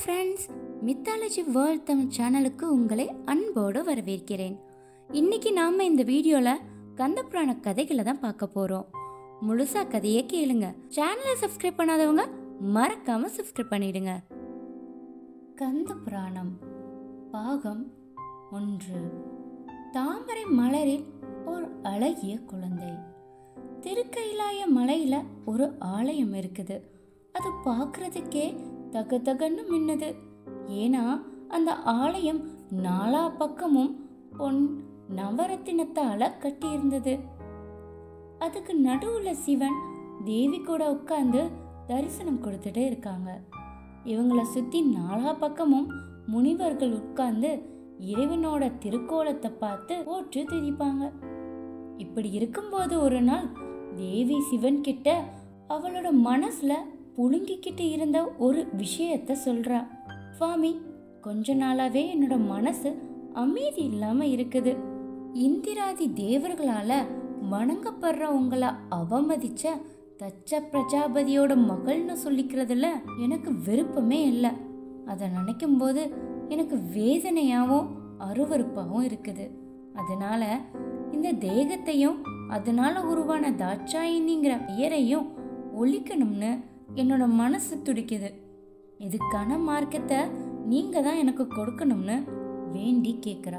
friends mythology world Tamil சேனலுக்கு உங்களை அன்போடு வரவேற்கிறேன் இன்னைக்கு நாம இந்த வீடியோவில் கந்தபுராண கதைகளை தான் பார்க்க போகிறோம் முழுசா கதையே கேளுங்க சேனலை சப்ஸ்கிரைப் பண்ணாதவங்க மறக்காம சப்ஸ்கிரைப் பண்ணிடுங்க கந்த புராணம் பாகம் ஒன்று தாமரை மலரில் ஒரு அழகிய குழந்தை திருக்கைலாய மலையில ஒரு ஆலயம் இருக்குது அது பார்க்கறதுக்கே தக தகன்னு மின்னுது ஏன்னா அந்த ஆலயம் நாலா பக்கமும் பொன் நவரத்தினத்தால கட்டியிருந்தது அதுக்கு நடுவுல சிவன் தேவி கூட உட்காந்து தரிசனம் கொடுத்துட்டு இருக்காங்க இவங்கள சுத்தி நாலா பக்கமும் முனிவர்கள் உட்கார்ந்து இறைவனோட திருக்கோலத்தை பார்த்து போற்று திரிப்பாங்க இப்படி இருக்கும்போது ஒரு நாள் தேவி சிவன் கிட்ட அவளோட மனசுல புழுங்கிக்கிட்டு இருந்த ஒரு விஷயத்த சொல்றா சுவாமி கொஞ்ச நாளாவே என்னோட மனசு அமைதி இல்லாம இருக்குது இந்திராதி தேவர்களால வணங்கப்படுற உங்களை அவமதிச்ச தச்ச பிரஜாபதியோட மகள்னு சொல்லிக்கிறதுல எனக்கு விருப்பமே இல்லை அதை நினைக்கும் போது எனக்கு வேதனையாவும் அருவருப்பாகவும் இருக்குது அதனால இந்த தேகத்தையும் அதனால உருவான தாட்சாயினிங்கிற பெயரையும் ஒழிக்கணும்னு என்னோட மனசு துடிக்குது இதுக்கான மார்க்கத்தை நீங்க தான் எனக்கு கொடுக்கணும்னு வேண்டி கேக்குறா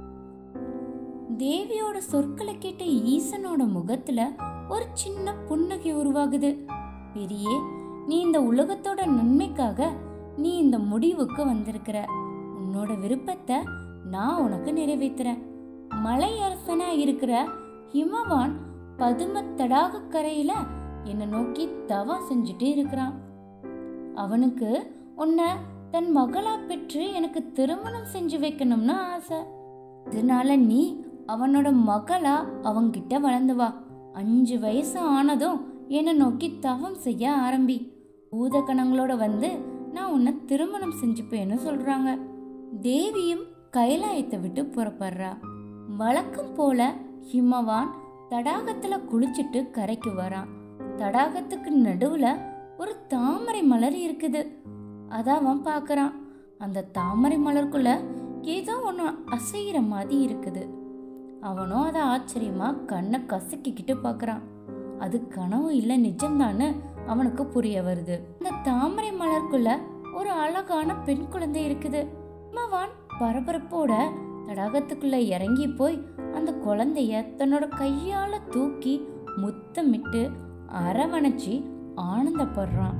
தேவியோட சொற்களை கேட்ட ஈசனோட முகத்துல ஒரு சின்ன புன்னகை உருவாகுது பெரியே நீ இந்த உலகத்தோட நன்மைக்காக நீ இந்த முடிவுக்கு வந்திருக்கிற உன்னோட விருப்பத்தை நான் உனக்கு நிறைவேத்துறேன் மலை அரசனா இருக்கிற ஹிமவான் பதும தடாக கரையில என்னை நோக்கி தவம் செஞ்சுட்டு இருக்கிறான் அவனுக்கு உன்னை தன் மகளா பெற்று எனக்கு திருமணம் செஞ்சு வைக்கணும்னு ஆசை இதனால நீ அவனோட மகளா அவங்கிட்ட வளர்ந்து வா அஞ்சு வயசு ஆனதும் என்னை நோக்கி தவம் செய்ய ஆரம்பி பூதகணங்களோட வந்து நான் உன்னை திருமணம் செஞ்சுப்பேன்னு சொல்றாங்க தேவியும் கைலாயத்தை விட்டு புறப்படுறா வழக்கம் போல ஹிமவான் தடாகத்துல குளிச்சுட்டு கரைக்கு வரான் தடாகத்துக்கு நடுவுல ஒரு தாமரை மலர் இருக்குது அத அவன் பார்க்கறான் அந்த தாமரை மலருக்குள்ள ஏதோ ஒன்று அசைகிற மாதிரி இருக்குது அவனும் அதை ஆச்சரியமா கண்ணை கசக்கிக்கிட்டு பார்க்கறான் அது கனவு இல்லை நிஜம்தான்னு அவனுக்கு புரிய வருது இந்த தாமரை மலருக்குள்ள ஒரு அழகான பெண் குழந்தை இருக்குது மவான் பரபரப்போட தடாகத்துக்குள்ள இறங்கி போய் அந்த குழந்தைய தன்னோட கையால தூக்கி முத்தமிட்டு அரவணைச்சி ஆனந்தப்படுறான்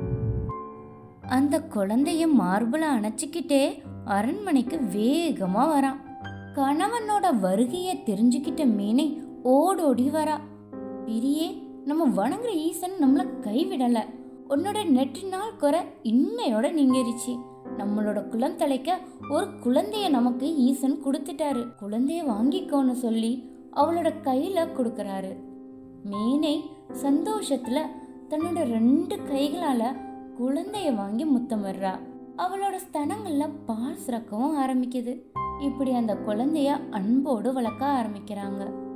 அந்த குழந்தைய மார்புல அணைச்சிக்கிட்டே அரண்மனைக்கு வேகமா வரான் கணவனோட வருகையை தெரிஞ்சுக்கிட்ட மீனை ஓடோடி வரா பிரியே நம்ம வணங்குற ஈசன் நம்மள கைவிடல உன்னோட நெட்டு நாள் குறை இன்னையோட நீங்கிருச்சு நம்மளோட குலம் தலைக்க ஒரு குழந்தைய நமக்கு ஈசன் கொடுத்துட்டாரு குழந்தைய வாங்கிக்கோன்னு சொல்லி அவளோட கையில கொடுக்கறாரு மீனை சந்தோஷத்துல தன்னோட ரெண்டு கைகளால குழந்தைய வாங்கி முத்தமிடுறா அவளோட ஸ்தனங்கள்ல பால் சுரக்கவும் ஆரம்பிக்குது இப்படி அந்த குழந்தைய அன்போடு வளர்க்க ஆரம்பிக்கிறாங்க